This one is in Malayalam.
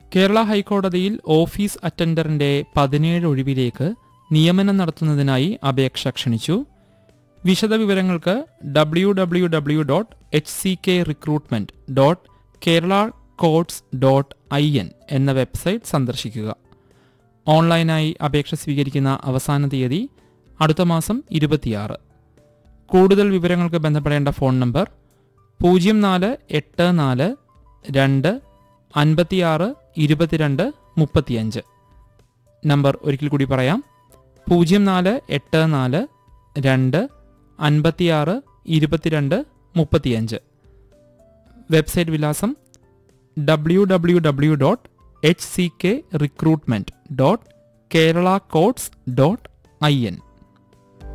കേരള ഹൈക്കോടതിയിൽ ഓഫീസ് അറ്റൻഡറിന്റെ പതിനേഴ് ഒഴിവിലേക്ക് നിയമനം നടത്തുന്നതിനായി അപേക്ഷ ക്ഷണിച്ചു വിശദവിവരങ്ങൾക്ക് W W W dot H C K recruitment dot Kerala courts dot I N എന്ന വെബ്സൈറ്റ് സന്ദർശിക്കുക ഓൺലൈനായി അപേക്ഷ സ്വീകരിക്കുന്ന അവസാന തീയതി അടുത്ത മാസം ഇരുപത്തിയാറ് കൂടുതൽ വിവരങ്ങൾക്ക് ബന്ധപ്പെടേണ്ട ഫോൺ നമ്പർ പൂജ്യം നാല് എട്ട് നാല് രണ്ട് അൻപത്തിയാറ് ഇരുപത്തിരണ്ട് മുപ്പത്തിയഞ്ച് നമ്പർ ഒരിക്കൽ കൂടി പറയാം പൂജ്യം നാല് എട്ട് നാല് രണ്ട് അൻപത്തിയാറ് ഇരുപത്തിരണ്ട് മുപ്പത്തിയഞ്ച് വെബ്സൈറ്റ് വിലാസം W W W dot H C K recruitment dot Kerala courts dot I N